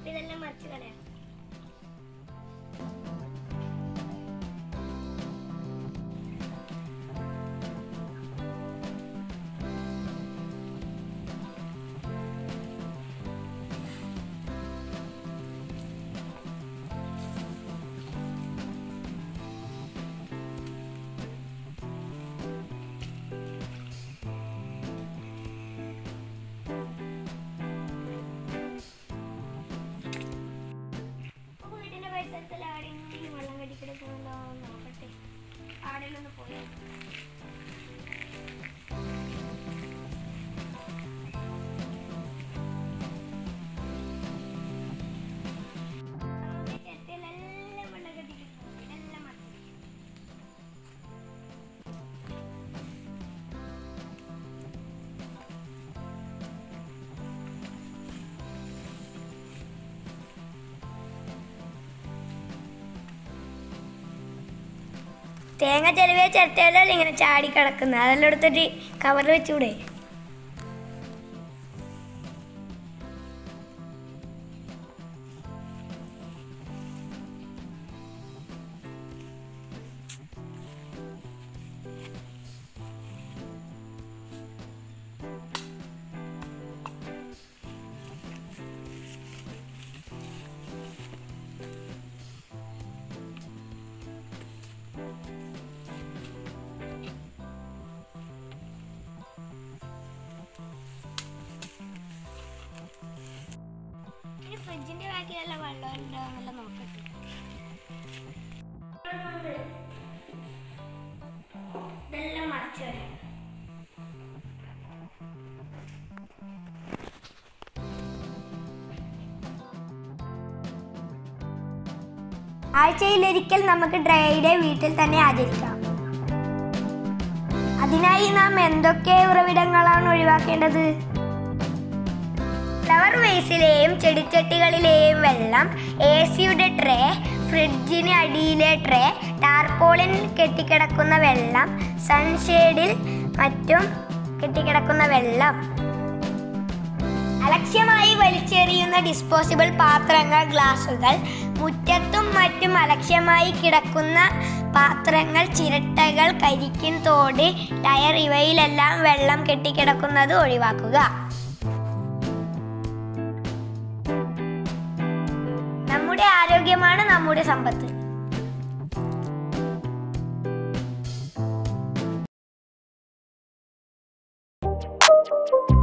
അപ്പൊ ഇതെല്ലാം മറിച്ച് കളയാം അപ്പൊ വീടിന്റെ പരിസരത്തിൽ ആടെങ്കിലും വെള്ളം കെട്ടിക്കിടക്കുന്നുണ്ടോ എന്ന് നോക്കട്ടെ ആടെയിലൊന്ന് പോയി നമുക്ക് ചെത്തിയിലെല്ലാം വെള്ളം കെട്ടിക്കിടക്കുന്നു ഇതെല്ലാം മറന്നു തേങ്ങ ചെലവേ ചിരട്ടയിലല്ല ഇങ്ങനെ ചാടി കിടക്കുന്നത് അതെല്ലാം എടുത്തിട്ട് കവർ വെച്ചൂടെ ഈ ഫ്രിഡ്ജിന്റെ ബാക്കിലുള്ള വെള്ളം ഉണ്ടോ എന്നെല്ലാം നോക്കട്ടെ ഇതെല്ലാം മറച്ചു വരാം ആഴ്ചയിലൊരിക്കൽ നമുക്ക് ഡ്രൈ ഡേ വീട്ടിൽ തന്നെ ആചരിക്കാം അതിനായി നാം എന്തൊക്കെ ഉറവിടങ്ങളാണ് ഒഴിവാക്കേണ്ടത് ഫ്ലവർ വേസിലെയും ചെടിച്ചട്ടികളിലെയും വെള്ളം എ സിയുടെ ട്രേ ഫ്രിഡ്ജിന് അടിയിലെ ട്രേ ടാർപോളിൻ കെട്ടിക്കിടക്കുന്ന വെള്ളം സൺഷെയ്ഡിൽ മറ്റും കെട്ടിക്കിടക്കുന്ന വെള്ളം അലക്ഷ്യമായി വലിച്ചെറിയുന്ന ഡിസ്പോസിബിൾ പാത്രങ്ങൾ ഗ്ലാസുകൾ മുറ്റത്തും മറ്റും അലക്ഷ്യമായി കിടക്കുന്ന പാത്രങ്ങൾ ചിരട്ടകൾ കരിക്കിൻ തോട് ടയർ ഇവയിലെല്ലാം വെള്ളം കെട്ടിക്കിടക്കുന്നത് ഒഴിവാക്കുക നമ്മുടെ ആരോഗ്യമാണ് നമ്മുടെ സമ്പത്ത്